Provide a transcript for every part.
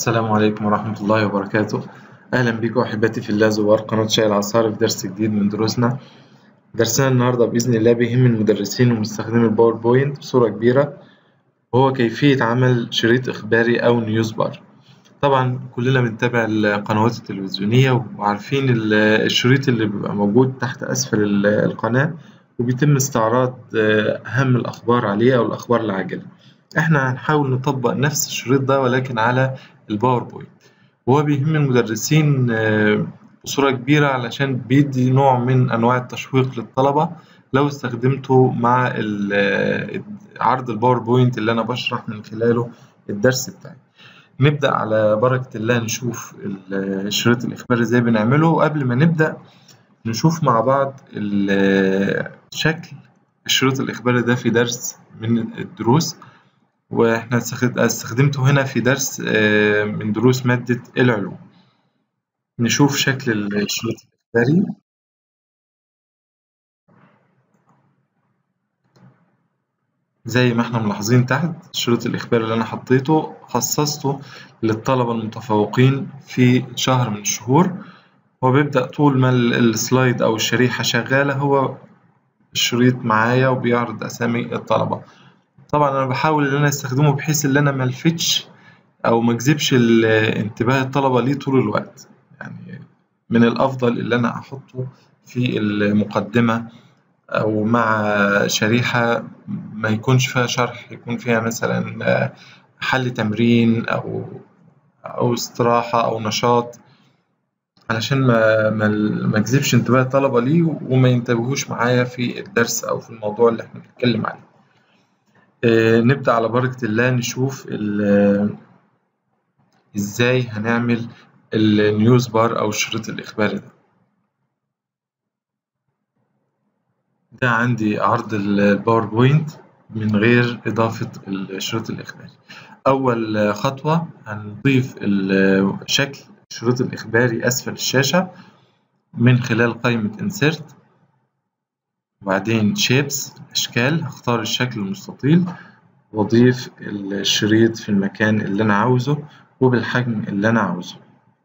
السلام عليكم ورحمة الله وبركاته أهلا بكم أحبتي في الله زوار قناة شاي العصاري في درس جديد من دروسنا درسنا النهاردة بإذن الله بيهم المدرسين ومستخدمي الباوربوينت بصورة كبيرة وهو كيفية عمل شريط إخباري أو نيوز بار طبعا كلنا بنتابع القنوات التلفزيونية وعارفين الشريط اللي بيبقى موجود تحت أسفل القناة وبيتم استعراض أهم الأخبار عليه أو الأخبار العاجلة احنا هنحاول نطبق نفس الشريط ده ولكن على الباوربوينت وهو بيهم المدرسين بصورة كبيرة علشان بيدي نوع من أنواع التشويق للطلبة لو استخدمته مع عرض الباوربوينت اللي أنا بشرح من خلاله الدرس بتاعي نبدأ على بركة الله نشوف الشريط الإخباري إزاي بنعمله وقبل ما نبدأ نشوف مع بعض شكل الشريط الإخباري ده في درس من الدروس واحنا استخدمته هنا في درس من دروس مادة العلوم نشوف شكل الشريط الإخباري زي ما احنا ملاحظين تحت الشريط الإخباري اللي أنا حطيته خصصته للطلبة المتفوقين في شهر من الشهور هو بيبدأ طول ما السلايد أو الشريحة شغالة هو الشريط معايا وبيعرض أسامي الطلبة طبعا انا بحاول ان انا استخدمه بحيث ان انا ما الفتش او ما اجذبش انتباه الطلبه ليه طول الوقت يعني من الافضل ان انا احطه في المقدمه او مع شريحه ما يكونش فيها شرح يكون فيها مثلا حل تمرين او او استراحه او نشاط علشان ما ما اجذبش انتباه الطلبه ليه وما ينتبهوش معايا في الدرس او في الموضوع اللي احنا بنتكلم عليه نبدأ على بركة الله نشوف إزاي هنعمل النيوز بار أو الشريط الإخباري ده ده عندي عرض الباوربوينت من غير إضافة الشريط الإخباري أول خطوة هنضيف شكل الشريط الإخباري أسفل الشاشة من خلال قائمة Insert وبعدين شيبس أشكال هختار الشكل المستطيل وأضيف الشريط في المكان اللي أنا عاوزه وبالحجم اللي أنا عاوزه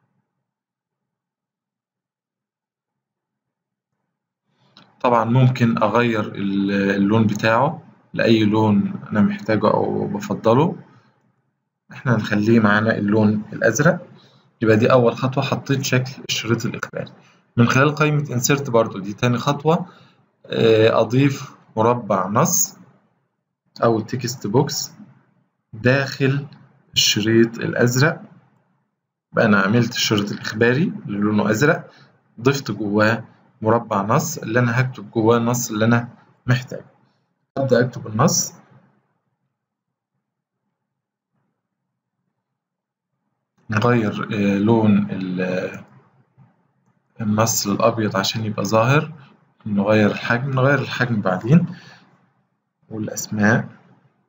طبعا ممكن أغير اللون بتاعه لأي لون أنا محتاجه أو بفضله إحنا هنخليه معانا اللون الأزرق يبقى دي أول خطوة حطيت شكل الشريط الإخباري من خلال قائمة Insert برضو دي تاني خطوة أضيف مربع نص أو تكست بوكس داخل الشريط الأزرق بقى أنا عملت الشريط الإخباري اللي لونه أزرق ضفت جواه مربع نص اللي أنا هكتب جواه النص اللي أنا محتاجه أبدأ أكتب النص نغير لون النص الأبيض عشان يبقى ظاهر نغير الحجم نغير الحجم بعدين والأسماء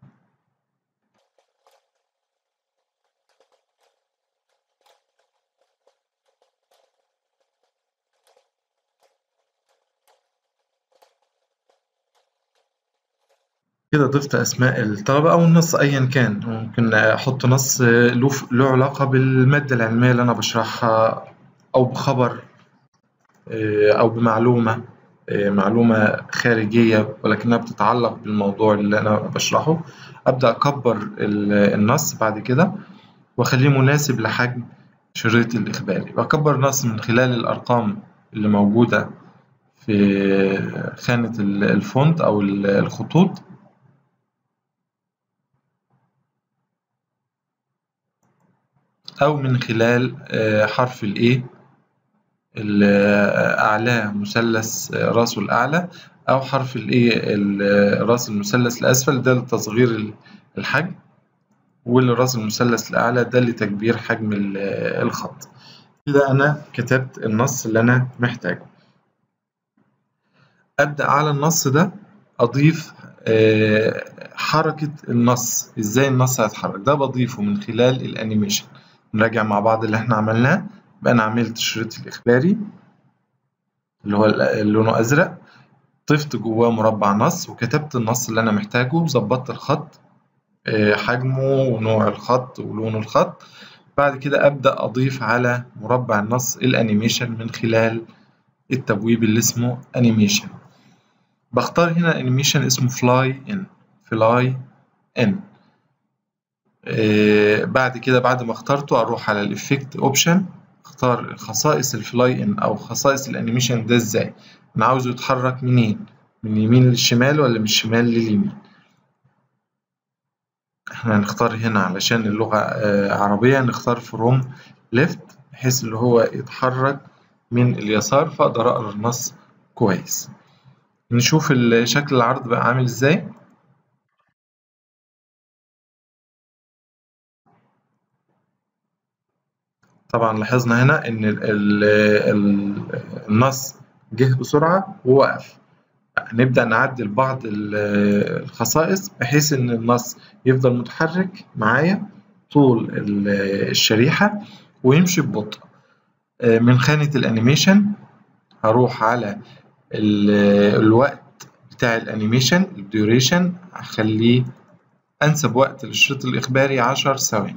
كده ضفت أسماء الطلبة أو النص أيا كان ممكن أحط نص له علاقة بالمادة العلمية اللي أنا بشرحها أو بخبر أو بمعلومة معلومة خارجية ولكنها بتتعلق بالموضوع اللي أنا بشرحه أبدأ أكبر النص بعد كده وأخليه مناسب لحجم شريط الإخباري بكبر النص من خلال الأرقام اللي موجودة في خانة الفونت أو الخطوط أو من خلال حرف ال A أعلاه مثلث راسه الأعلى أو حرف ال راس المثلث الأسفل ده لتصغير الحجم والراس المثلث الأعلى ده لتكبير حجم الخط كده أنا كتبت النص اللي أنا محتاجه أبدأ على النص ده أضيف حركة النص إزاي النص هيتحرك ده بضيفه من خلال الأنيميشن نراجع مع بعض اللي إحنا عملناه يبقى أنا عملت الشريط الإخباري اللي هو لونه أزرق ضفت جواه مربع نص وكتبت النص اللي أنا محتاجه وظبطت الخط حجمه ونوع الخط ولون الخط بعد كده أبدأ أضيف على مربع النص الأنيميشن من خلال التبويب اللي اسمه أنيميشن بختار هنا أنيميشن اسمه فلاي إن فلاي إن آه بعد كده بعد ما اخترته أروح على الإفكت أوبشن اختار خصائص الفلاي إن أو خصائص الأنيميشن ده إزاي أنا عاوزه يتحرك منين من اليمين للشمال ولا من الشمال لليمين احنا هنختار هنا علشان اللغة آه عربية نختار فروم ليفت بحيث اللي هو يتحرك من اليسار فأقدر أقرأ النص كويس نشوف شكل العرض بقى عامل ازاي طبعا لاحظنا هنا ان ال ال ال النص جه بسرعة ووقف نبدأ نعدل بعض الخصائص بحيث ان النص يفضل متحرك معايا طول الشريحة ويمشي ببطء من خانة الانيميشن هروح على الوقت بتاع الانيميشن الديوريشن هخليه انسب وقت للشريط الاخباري عشر ثواني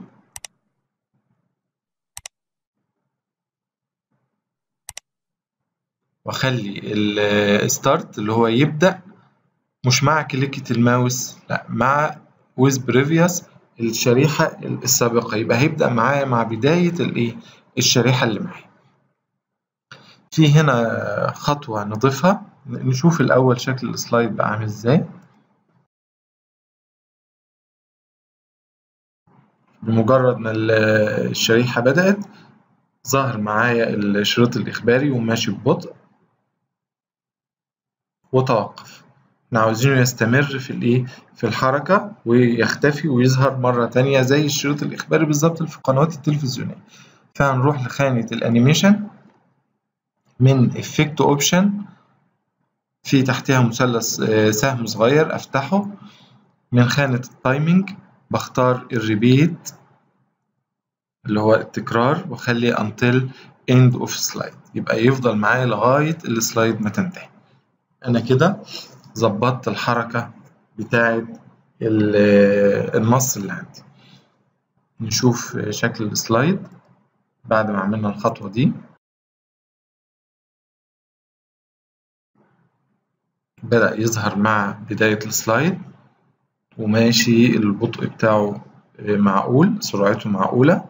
واخلي الستارت اللي هو يبدا مش مع كليكة الماوس لا مع with previous الشريحة السابقة يبقى هيبدأ معايا مع بداية الايه الشريحة اللي معايا في هنا خطوة نضيفها نشوف الأول شكل السلايد بقى عامل ازاي بمجرد ما الشريحة بدأت ظهر معايا الشريط الإخباري وماشي ببطء وتوقف احنا عاوزينه يستمر في الايه في الحركة ويختفي ويظهر مرة تانية زي الشريط الإخباري بالظبط في القنوات التلفزيونية فهنروح لخانة الأنيميشن من افكت اوبشن في تحتها مثلث سهم صغير افتحه من خانة التايمينج بختار الريبيت اللي هو التكرار واخلي until end of slide يبقى يفضل معايا لغاية السلايد ما تنتهي انا كده ظبطت الحركة بتاعة النص اللي عندي نشوف شكل السلايد بعد ما عملنا الخطوة دي بدأ يظهر مع بداية السلايد وماشي البطء بتاعه معقول سرعته معقولة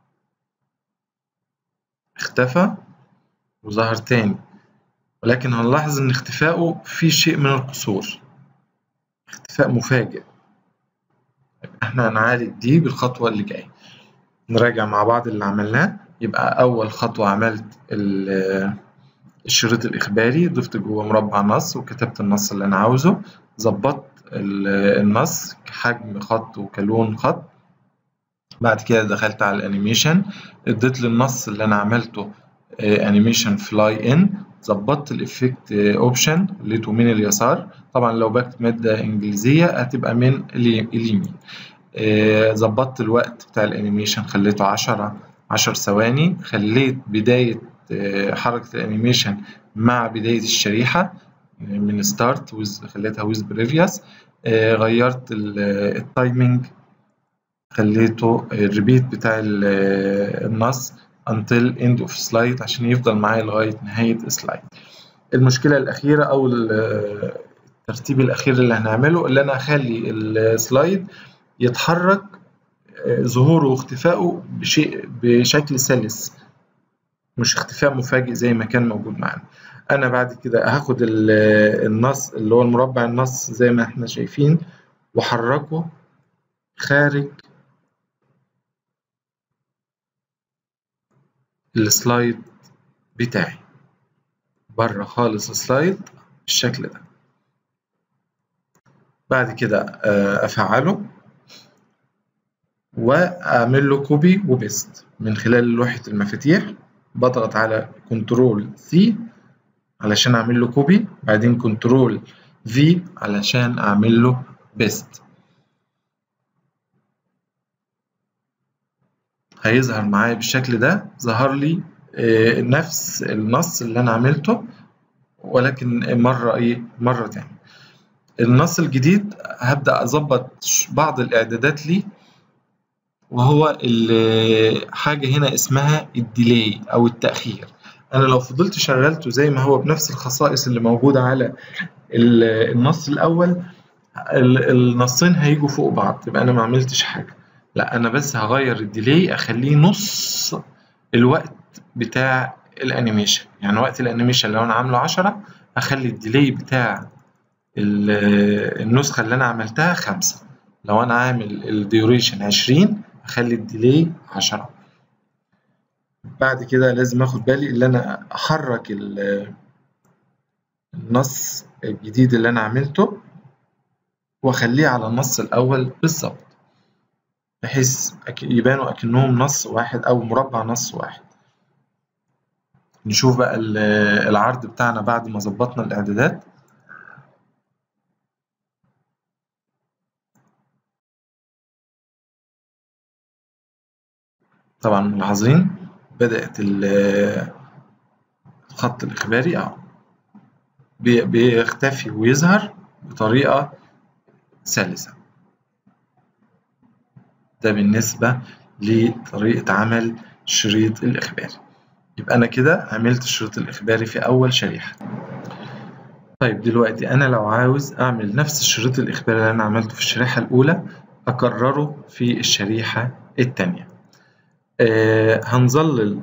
اختفى وظهر تاني ولكن هنلاحظ ان اختفائه في شيء من القصور اختفاء مفاجئ احنا هنعالج دي بالخطوة اللي جاية نراجع مع بعض اللي عملناه يبقى أول خطوة عملت الشريط الإخباري ضفت جوه مربع نص وكتبت النص اللي أنا عاوزه ظبطت النص كحجم خط وكلون خط بعد كده دخلت على الانيميشن اديت للنص اللي انا عملته انيميشن فلاي ان ظبطت الافكت اوبشن لقيته من اليسار طبعا لو بكتب ماده انجليزيه هتبقى من اليمين ظبطت الوقت بتاع الانيميشن خليته 10 10 ثواني خليت بدايه حركه الانيميشن مع بدايه الشريحه من ستارت خليتها ويز بريفيوس غيرت التايمينج خليته الريبيت بتاع النص until end of slide عشان يفضل معايا لغاية نهاية السلايد المشكلة الأخيرة أو الترتيب الأخير اللي هنعمله اللي أنا أخلي السلايد يتحرك ظهوره واختفائه بشيء بشكل سلس مش اختفاء مفاجئ زي ما كان موجود معانا أنا بعد كده هاخد النص اللي هو المربع النص زي ما احنا شايفين وحركه خارج السلايد بتاعي بره خالص السلايد بالشكل ده بعد كده افعله واعمل له كوبي وبيست من خلال لوحة المفاتيح بضغط على كنترول سي علشان اعمل له كوبي بعدين كنترول في علشان اعمل له بيست هيظهر معايا بالشكل ده ظهر لي نفس النص اللي انا عملته ولكن مرة ايه مرة تاني النص الجديد هبدأ اظبط بعض الاعدادات ليه وهو ال- حاجة هنا اسمها الديلي أو التأخير أنا لو فضلت شغلته زي ما هو بنفس الخصائص اللي موجودة على ال- النص الأول ال- النصين هيجوا فوق بعض يبقى أنا ما عملتش حاجة لا أنا بس هغير الديلي أخليه نص الوقت بتاع الأنيميشن يعني وقت الأنيميشن لو أنا عامله عشرة أخلي الديلي بتاع ال- النسخة اللي أنا عملتها خمسة لو أنا عامل الديوريشن عشرين أخلي الديلي عشرة بعد كده لازم أخد بالي إن أنا أحرك ال- النص الجديد اللي أنا عملته وأخليه على النص الأول بالظبط بحيث أك- يبانوا أكنهم نص واحد أو مربع نص واحد نشوف بقى ال- العرض بتاعنا بعد ما ظبطنا الإعدادات طبعا ملاحظين بدأت ال- الخط الإخباري أهو بي- بيختفي ويظهر بطريقة سلسة ده بالنسبة لطريقة عمل الشريط الإخباري يبقى أنا كده عملت الشريط الإخباري في أول شريحة طيب دلوقتي أنا لو عاوز أعمل نفس الشريط الإخباري اللي أنا عملته في الشريحة الأولى أكرره في الشريحة التانية آه هنظلل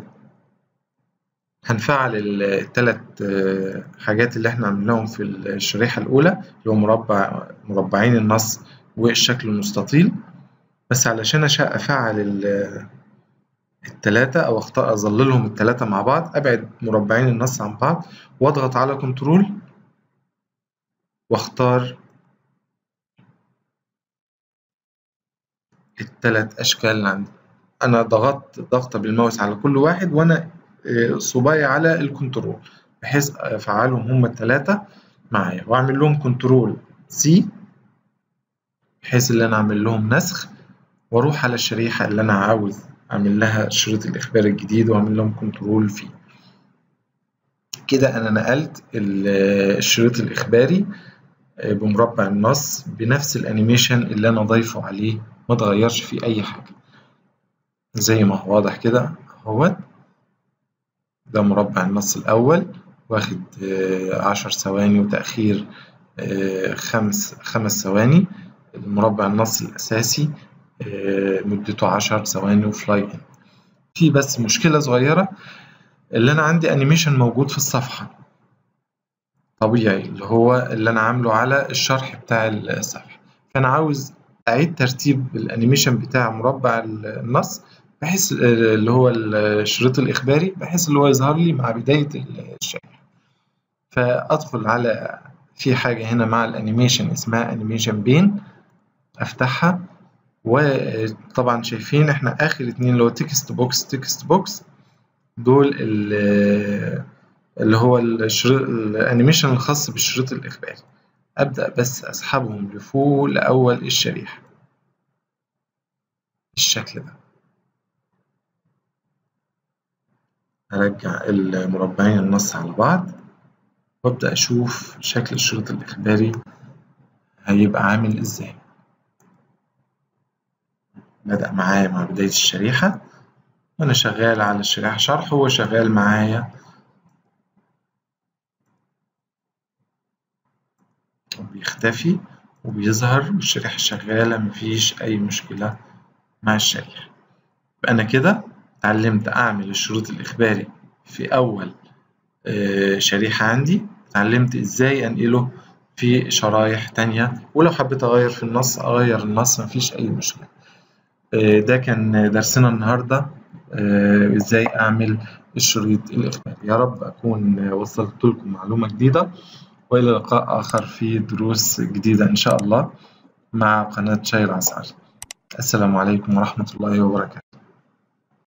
هنفعل الثلاث حاجات اللي احنا عملناهم في الشريحة الأولى اللي هو مربع مربعين النص والشكل المستطيل بس علشان أشا- أفعل ال- التلاتة أو أختار أظللهم التلاتة مع بعض أبعد مربعين النص عن بعض وأضغط على كنترول وأختار التلات أشكال اللي عندي أنا ضغطت ضغطة بالماوس على كل واحد وأنا آه، صباعي على الكنترول بحيث أفعلهم هما التلاتة معايا وأعمل لهم كنترول سي بحيث إن أنا أعمل لهم نسخ وأروح على الشريحة اللي أنا عاوز أعمل لها شريط الإخبار الجديد وأعمل لهم كنترول في كده أنا نقلت ال- الشريط الإخباري بمربع النص بنفس الأنيميشن اللي أنا ضايفه عليه ما اتغيرش فيه أي حاجة زي ما هو واضح كده اهوت ده مربع النص الأول واخد آه، عشر ثواني وتأخير آه، خمس خمس ثواني المربع النص الأساسي آه، مدته عشر ثواني وفلاي إن في بس مشكلة صغيرة اللي أنا عندي أنيميشن موجود في الصفحة طبيعي اللي هو اللي أنا عامله على الشرح بتاع الصفحة فأنا عاوز أعيد ترتيب الأنيميشن بتاع مربع النص بحيث اللي هو الشريط الإخباري بحيث اللي هو يظهر لي مع بداية الشرح فأدخل على في حاجة هنا مع الأنيميشن اسمها أنيميشن بين أفتحها وطبعا شايفين احنا آخر اتنين اللي هو تكست بوكس تكست بوكس دول ال- اللي هو الشريط الأنيميشن الخاص بالشريط الإخباري أبدأ بس أسحبهم لفوق لأول الشريحة بالشكل ده أرجع المربعين النص على بعض وأبدأ أشوف شكل الشريط الإخباري هيبقى عامل إزاي بدأ معايا مع بداية الشريحة وأنا شغال على الشريحة شرح هو شغال معايا وبيختفي وبيظهر والشريحة شغالة مفيش أي مشكلة مع الشريحة يبقى أنا كده اتعلمت أعمل الشريط الإخباري في أول آه، شريحة عندي اتعلمت إزاي أنقله في شرايح تانية ولو حبيت أغير في النص أغير النص مفيش أي مشكلة آه، ده كان درسنا النهاردة آه، إزاي أعمل الشريط الإخباري يا رب أكون وصلت لكم معلومة جديدة وإلى لقاء آخر في دروس جديدة إن شاء الله مع قناة شاي العصار السلام عليكم ورحمة الله وبركاته